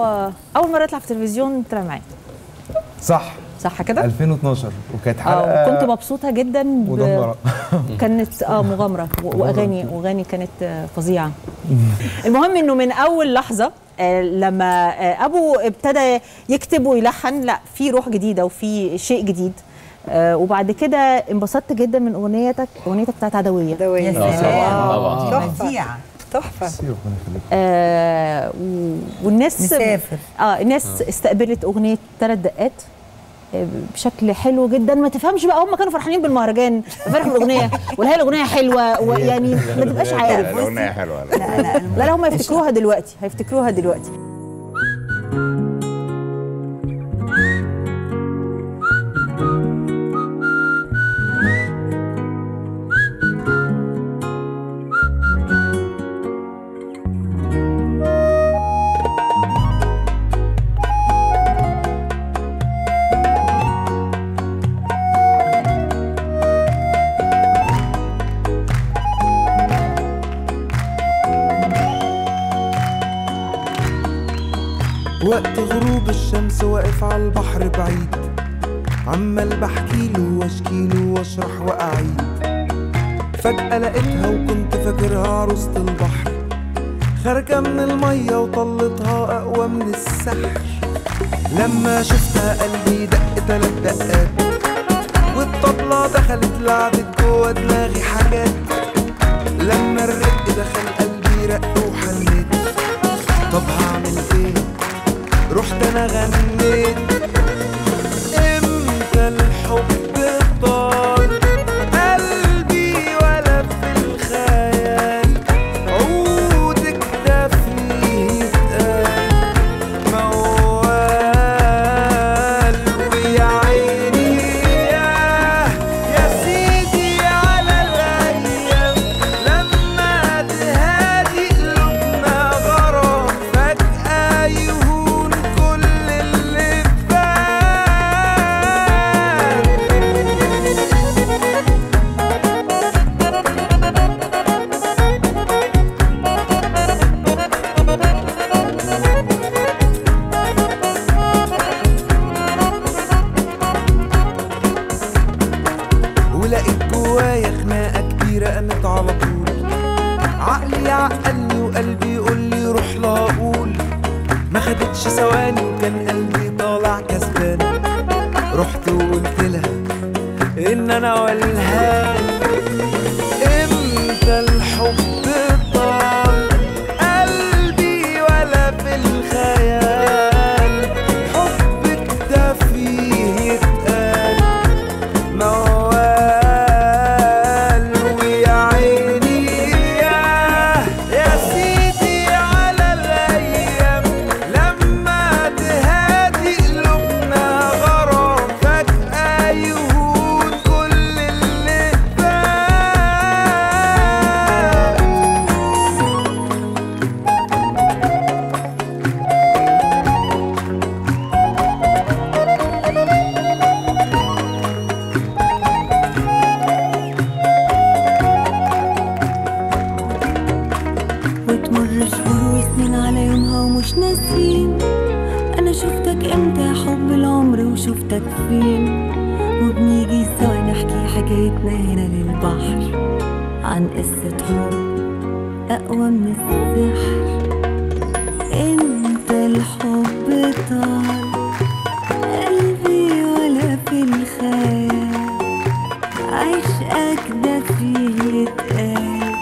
هو اول مره يطلع في التلفزيون طلع معايا صح صح كده 2012 وكانت اه حلقه كنت مبسوطه جدا ب- مدمره كانت اه مغامره و- واغاني واغاني كانت آه، فظيعه المهم انه من اول لحظه آه، لما آه، ابو ابتدى يكتب ويلحن لا في روح جديده وفي شيء جديد آه، وبعد كده انبسطت جدا من اغنيتك اغنيتك بتاعت عدويه دوية يا سلام طبعا تحفة بديعة تحفة ميرسي، ربنا يخليك آه و- والناس مسافر. اه الناس استقبلت اغنيه ثلاث دقات آه، بشكل حلو جدا ما تفهمش بقى هم كانوا فرحانين بالمهرجان فرحوا بالاغنيه ولا هي الاغنيه حلوه ويعني ما تبقاش عارف الاغنيه حلوه لا لا لا لا هم هيفتكروها دلوقتي هيفتكروها دلوقتي وقت غروب الشمس واقف على البحر بعيد عمال بحكيله واشكيله واشرح واعيد فجأة لقيتها وكنت فاكرها عروسة البحر خارجة من المية وطلتها أقوى من السحر لما شفتها قلبي دق تلات دقات والطبلة دخلت لعبت جوا دماغي حاجات لما الرق دخل قلبي رق وحنيت طب هعمل ايه رحت انا غنيت امتى الحب طال قلبي ولا في الخيال عودك ده فيه اتقال موال ويا عيني ياه يا سيدي على الايام لما تهادي قلوبنا غرام فجأة يهون كل اللي فات ولقيت جوايا خناقه كبيره قامت على طول عقلي عقلني وقلبي يقول لي روح لا اقول ما خدتش ثواني وكان قلبي طالع كسبان رحت وقلت لها ان انا والهان امتى الحب طال قلبي ولا في الخيال حبك ده فيه اتقال موال ويا عيني ياه يا سيدي على الايام لما تهادي قلوبنا غرام فجأة يهون كل اللي فات وتمر شهور وسنين على يومها ومش ناسين انا شفتك امتى يا حب العمر وشفتك فين وبنيجي سوا نحكي حكايتنا هنا للبحر عن قصة حب أقوى من السحر انت الحب طال قلبي ولا في الخيال عشقك ده فيه يتقال